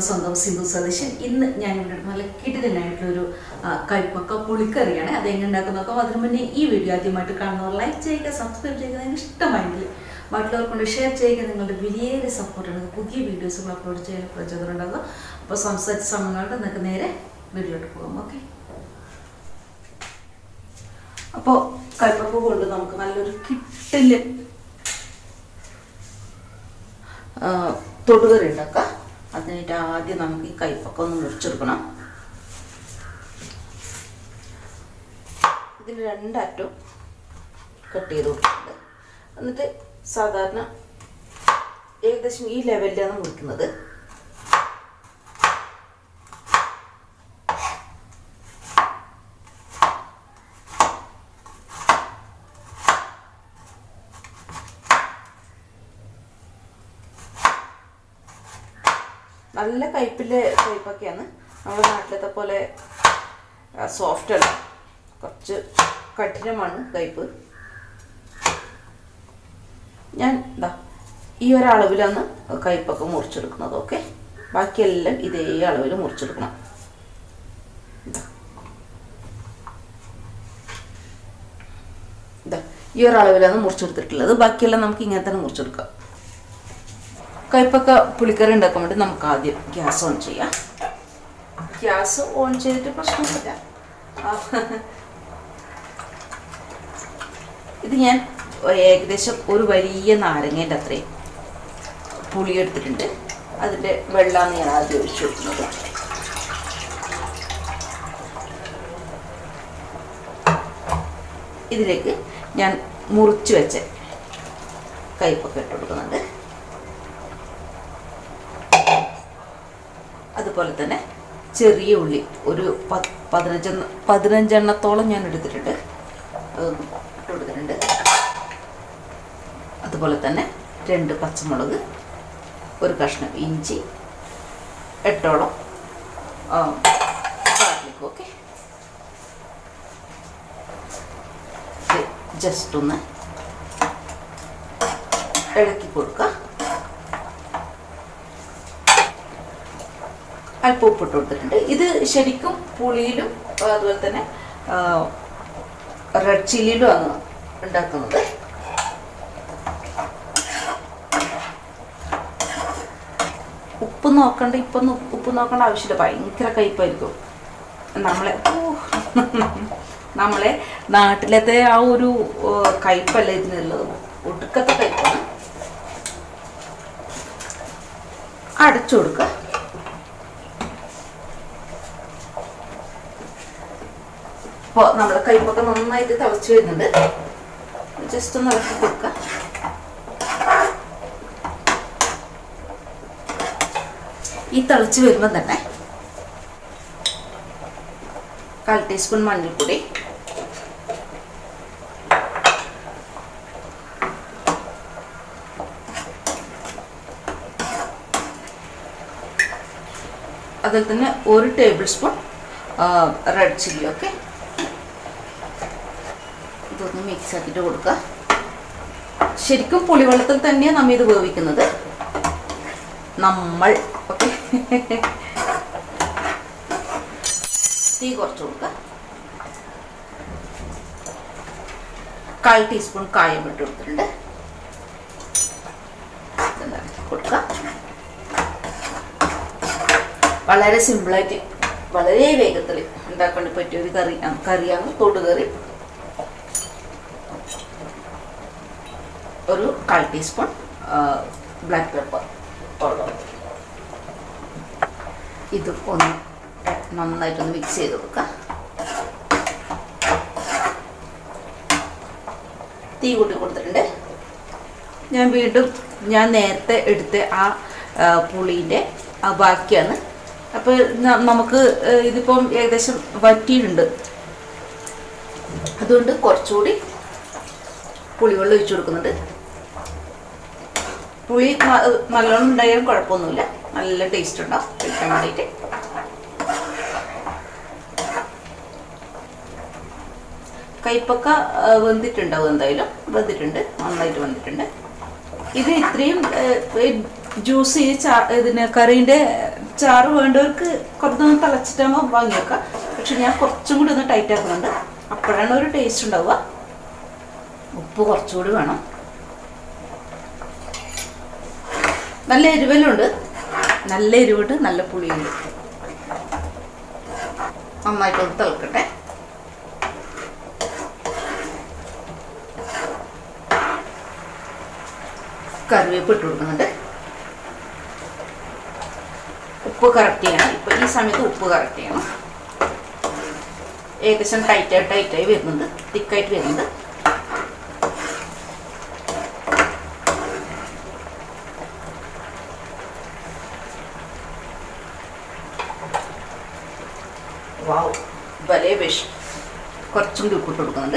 നമ്മുടെ സ്വന്തം സിന്ധു സതീശൻ ഇന്ന് ഞാൻ ഇവിടെ നല്ല കിടിലനായിട്ടുള്ളൊരു ആ, കൈപ്പക്ക പുളിക്കറിയാണ് അത് എങ്ങനെ ഉണ്ടാക്കുന്ന നോക്കാം അതിന് മുന്നേ ഈ വീഡിയോ ആദ്യമായിട്ട് കാണുന്നവർ ലൈക്ക് ചെയ്യുക സബ്സ്ക്രൈബ് ചെയ്യുക നിങ്ങൾക്ക് ഇഷ്ടമായെങ്കിൽ മറ്റുള്ളവർക്ക് കൊണ്ട് ഷെയർ ചെയ്യുക നിങ്ങളുടെ വലിയൊരു സപ്പോർട്ടാണ് പുതിയ വീഡിയോസുകൾ അപ്ലോഡ് ചെയ്യാൻ പ്രചോദനം ഉണ്ടാകുക അപ്പോൾ സംസാരിച്ച സമയങ്ങളുടെ നിങ്ങൾക്ക് നേരെ വീഡിയോട്ട് പോകാം ഓക്കെ അപ്പോൾ കൈപ്പക്ക കൊണ്ട് നമുക്ക് നല്ലൊരു കിട്ടില് തൊടുകറി ഉണ്ടാക്കാം അതിനായിട്ട് ആദ്യം നമുക്ക് ഈ കൈപ്പക്ക ഒന്ന് മുറിച്ചെടുക്കണം ഇതിൽ രണ്ടറ്റവും കട്ട് ചെയ്ത് കൊടുക്കുന്നുണ്ട് എന്നിട്ട് സാധാരണ ഏകദേശം ഈ ലെവലിലാണ് മുറിക്കുന്നത് നല്ല കയ്പിലെ കയ്പൊക്കെയാണ് നമ്മുടെ നാട്ടിലത്തെ പോലെ സോഫ്റ്റ് അല്ല കുറച്ച് കഠിനമാണ് കയ്പ് ഞാൻ ഇതാ ഈ ഒരളവിലാണ് കയ്പൊക്കെ മുറിച്ചെടുക്കുന്നത് ഓക്കെ ബാക്കിയെല്ലാം ഇതേ അളവിൽ മുറിച്ചെടുക്കണം ഇതാ. ഇതാ ഈ ഒരളവിലാണ് മുറിച്ചെടുത്തിട്ടുള്ളത് ബാക്കിയെല്ലാം നമുക്ക് ഇങ്ങനെ തന്നെ മുറിച്ചെടുക്കാം കയ്പക്ക പുളിക്കറി ഉണ്ടാക്കാൻ വേണ്ടി നമുക്ക് ആദ്യം ഗ്യാസ് ഓൺ ചെയ്യാം ഗ്യാസ് ഓൺ ചെയ്തിട്ട് പ്രശ്നമില്ല ആ, ഇത് ഞാൻ ഏകദേശം ഒരു വലിയ നാരങ്ങേൻ്റെ അത്രയും പുളി എടുത്തിട്ടുണ്ട് അതിൻ്റെ വെള്ളമാണ് ഞാൻ ആദ്യം ഒഴിച്ചു കൊടുക്കുന്നത് ഇതിലേക്ക് ഞാൻ മുറിച്ച് വെച്ച കയ്പൊക്കെ ഇട്ട് കൊടുക്കുന്നുണ്ട് അതുപോലെ തന്നെ ചെറിയ ഉള്ളി ഒരു പ- പതിനഞ്ചെണ്ണ പതിനഞ്ചെണ്ണത്തോളം ഞാൻ എടുത്തിട്ടുണ്ട് അതൊന്നും ഇട്ട് കൊടുത്തിട്ടുണ്ട് അതുപോലെ തന്നെ രണ്ട് പച്ചമുളക് ഒരു കഷ്ണം ഇഞ്ചി എട്ടോളം ഗാർലിക് ഓക്കെ ജസ്റ്റ് ഒന്ന് ഇളക്കി കൊടുക്കുക അല്പം ഉപ്പിട്ട് കൊടുത്തിട്ടുണ്ട് ഇത് ശരിക്കും പുളിയിലും അതുപോലെ തന്നെ റെഡ് ചില്ലിയിലുമാണ് ഉണ്ടാക്കുന്നത് ഉപ്പ് നോക്കണ്ട ഇപ്പം ഉപ്പ് നോക്കേണ്ട ആവശ്യമില്ല ഭയങ്കര കയ്പായിരിക്കും നമ്മളെ ഊ, നമ്മളെ നാട്ടിലത്തെ ആ ഒരു ഏർ, കയ്പല്ല ഇതിനുള്ളത് ഒടുക്കത്തെ കയ്പാണ് അടച്ചു കൊടുക്കുക അപ്പോൾ നമ്മുടെ കൈപ്പൊക്കെ നന്നായിട്ട് തിളച്ച് വരുന്നുണ്ട് ജസ്റ്റ് ഒന്ന് ഇളക്കി കൊടുക്കുക ഈ തിളച്ച് വരുമ്പോൾ തന്നെ കാൽ ടീസ്പൂൺ മഞ്ഞൾപ്പൊടി അതിൽ തന്നെ ഒരു table spoon red chilli okay ഇതൊന്ന് മിക്സ് ആക്കിയിട്ട് കൊടുക്കുക ശരിക്കും പുളിവെള്ളത്തിൽ തന്നെയാണ് നമ്മ ഇത് വേവിക്കുന്നത് നമ്മൾ ഓക്കെ തീ കുറച്ച് കൊടുക്കുക കാൽ ടീസ്പൂൺ കായം ഇട്ട് കൊടുത്തിട്ടുണ്ട് ഇതൊന്ന് ഇളക്കി കൊടുക്കുക വളരെ സിമ്പിളായിട്ട് വളരെ വേഗത്തിൽ ഉണ്ടാക്കാൻ പറ്റിയ ഒരു കറി കറിയാണ് തൊടുകറി ഒരു കാൽ ടീസ്പൂൺ ബ്ലാക്ക് പെപ്പർ പൗഡർ ഇത് ഒന്ന് നന്നായിട്ടൊന്ന് മിക്സ് ചെയ്ത് കൊടുക്കുക തീ കൂട്ടി കൊടുത്തിട്ടുണ്ട് ഞാൻ വീണ്ടും ഞാൻ നേരത്തെ എടുത്ത ആ ആ, പുളീൻ്റെ ആ ബാക്കിയാണ് അപ്പോൾ നമുക്ക് ഏ, ഇതിപ്പം ഏകദേശം വറ്റിയിട്ടുണ്ട് അതുകൊണ്ട് കുറച്ചുകൂടി പുളിവെള്ളം ഒഴിച്ചു കൊടുക്കുന്നുണ്ട് പുളി ന- നല്ലോണം ഉണ്ടായാലും കുഴപ്പമൊന്നുമില്ല നല്ല ടേസ്റ്റ് ഉണ്ടാവും കഴിക്കാൻ വേണ്ടിയിട്ട് കൈപ്പക്ക ആ, വെന്തിട്ടുണ്ടാവും എന്തായാലും വെന്തിട്ടുണ്ട് നന്നായിട്ട് വെന്തിട്ടുണ്ട് ഇത് ഇത്രയും ജ്യൂസ് ഈ ചാ ഇതിന് കറീൻ്റെ ചാറ് വേണ്ടവർക്ക് കുറച്ചൊന്ന് തിളച്ചിട്ടാകുമ്പോൾ വാങ്ങി വെക്കാം പക്ഷെ ഞാൻ കുറച്ചും കൂടി ഒന്ന് ടൈറ്റ് ആക്കുന്നുണ്ട് അപ്പോഴാണ് ഒരു ടേസ്റ്റ് ഉണ്ടാവുക ഉപ്പ് കുറച്ചുകൂടി വേണം നല്ല എരിവലുണ്ട് നല്ല എരിവുണ്ട് നല്ല പുളിയുണ്ട് നന്നായിട്ടൊന്ന് തിളക്കട്ടെ കറിവേപ്പ് ഇട്ട് കൊടുക്കുന്നുണ്ട് ഉപ്പ് കറക്റ്റ് ചെയ്യണം ഇപ്പം ഈ സമയത്ത് ഉപ്പ് കറക്റ്റ് ചെയ്യണം ഏകദേശം ടൈറ്റായി ടൈറ്റായി വരുന്നുണ്ട് തിക്കായിട്ട് വരുന്നുണ്ട് വാവ് വലേ വിഷ് കുറച്ചും കൂടി ഉപ്പിട്ട് കൊടുക്കുന്നുണ്ട്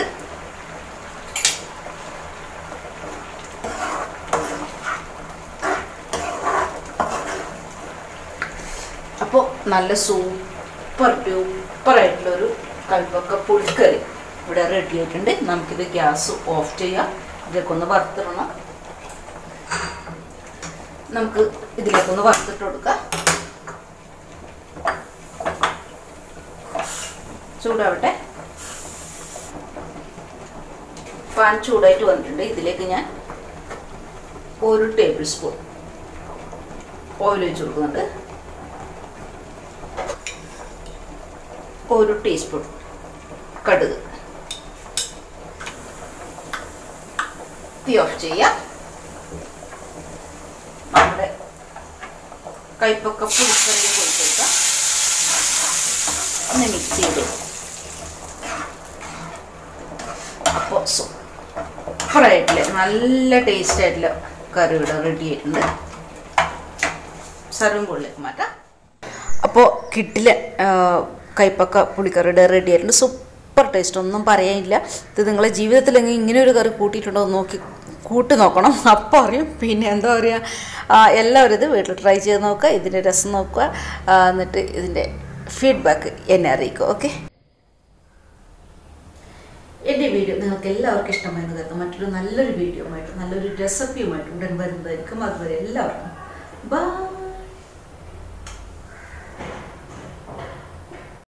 അപ്പോൾ നല്ല സൂപ്പർ ഡ്യൂപ്പർ ആയിട്ടുള്ളൊരു കൽപ്പക്ക പുളിക്കറി ഇവിടെ റെഡി ആയിട്ടുണ്ട് നമുക്കിത് ഗ്യാസ് ഓഫ് ചെയ്യാം ഇതിലേക്ക് ഒന്ന് വറുത്തിടണം നമുക്ക് ഇതിലേക്കൊന്ന് വറുത്തിട്ട് കൊടുക്കാം ചൂടാവട്ടെ പാൻ ചൂടായിട്ട് വന്നിട്ടുണ്ട് ഇതിലേക്ക് ഞാൻ ഒരു ടേബിൾ സ്പൂൺ ഓയിൽ ഒഴിച്ച് കൊടുക്കുന്നുണ്ട് ഒരു ടീസ്പൂൺ കടുക് തീ ഓഫ് ചെയ്യാം നമ്മുടെ കൈപ്പൊക്ക പുളിക്കറിയിൽ കൊടുത്തേക്കാം ഒന്ന് മിക്സ് ചെയ്തു അപ്പോൾ സൂപ്പറായിട്ടില്ല നല്ല ടേസ്റ്റ് ആയിട്ടുള്ള കറി ഇവിടെ റെഡി ആയിട്ടുണ്ട് സർവിങ് ബോളിലേക്ക് മാറ്റാം അപ്പോൾ കിട്ടില്ല കൈപ്പക്ക പുളിക്കറിയുടെ റെഡി ആയിട്ടുണ്ട് സൂപ്പർ ടേസ്റ്റ് ഒന്നും പറയാനില്ല ഇത് നിങ്ങളെ ജീവിതത്തിൽ എങ്ങനെ ഇങ്ങനെ ഒരു കറി കൂട്ടിയിട്ടുണ്ടോ എന്ന് നോക്കി കൂട്ടി നോക്കണം അപ്പോൾ അറിയും പിന്നെ എന്താ പറയുക എല്ലാവരും ഇത് വീട്ടിൽ ട്രൈ ചെയ്ത് നോക്കുക ഇതിൻ്റെ രസം നോക്കുക ആ, എന്നിട്ട് ഇതിൻ്റെ ഫീഡ്ബാക്ക് എന്നെ അറിയിക്കുക ഓക്കെ എൻ്റെ വീഡിയോ നിങ്ങൾക്ക് എല്ലാവർക്കും ഇഷ്ടമായെന്ന് കരുതുന്നു മറ്റൊരു നല്ലൊരു വീഡിയോ ആയിട്ട് നല്ലൊരു റെസിപ്പിയുമായിട്ട് ഉടൻ വരുന്നതായിരിക്കും അതുവരെ എല്ലാവർക്കും ബൈ